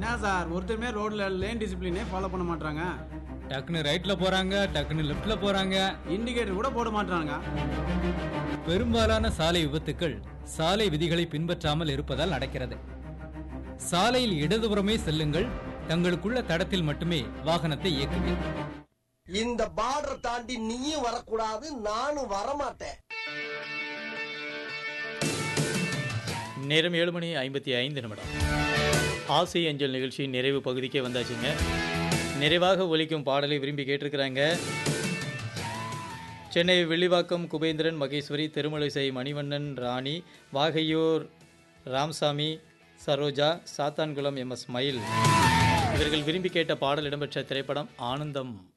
என்ன சார் ஒருத்தருமே ரோட்ல லேன் டிசிப்ளினே ஃபாலோ பண்ண மாட்டாங்க டக்குன்னு ரைட்ல போறாங்க டக்குன்னு லெஃப்ட்ல போறாங்க இண்டிகேட்டர் கூட போட மாட்டாங்க பெரும்பாலான சாலை விபத்துக்கள் சாலை விதிகளை பின்பற்றாமல் இருப்பதால் நடக்கிறது சாலையில் இடதுபுறமே செல்லுங்கள் தங்களுக்குள்ள தடத்தில் மட்டுமே வாகனத்தை இயக்குங்கள் இந்த பார்டர் தாண்டி நீயும் வரக்கூடாது நானும் வரமாட்டேன் நேரம் ஏழு மணி ஐம்பத்தி ஐந்து நிமிடம் ஆசை அஞ்சல் நிகழ்ச்சி நிறைவு பகுதிக்கே வந்தாச்சுங்க நிறைவாக ஒலிக்கும் பாடலை விரும்பி கேட்டிருக்கிறாங்க சென்னை வெள்ளிவாக்கம் குபேந்திரன் மகேஸ்வரி திருமலைசை மணிவண்ணன் ராணி வாகையூர் ராம்சாமி சரோஜா சாத்தான்குளம் எம் எஸ் மயில் இவர்கள் விரும்பி கேட்ட பாடல் இடம்பெற்ற திரைப்படம் ஆனந்தம்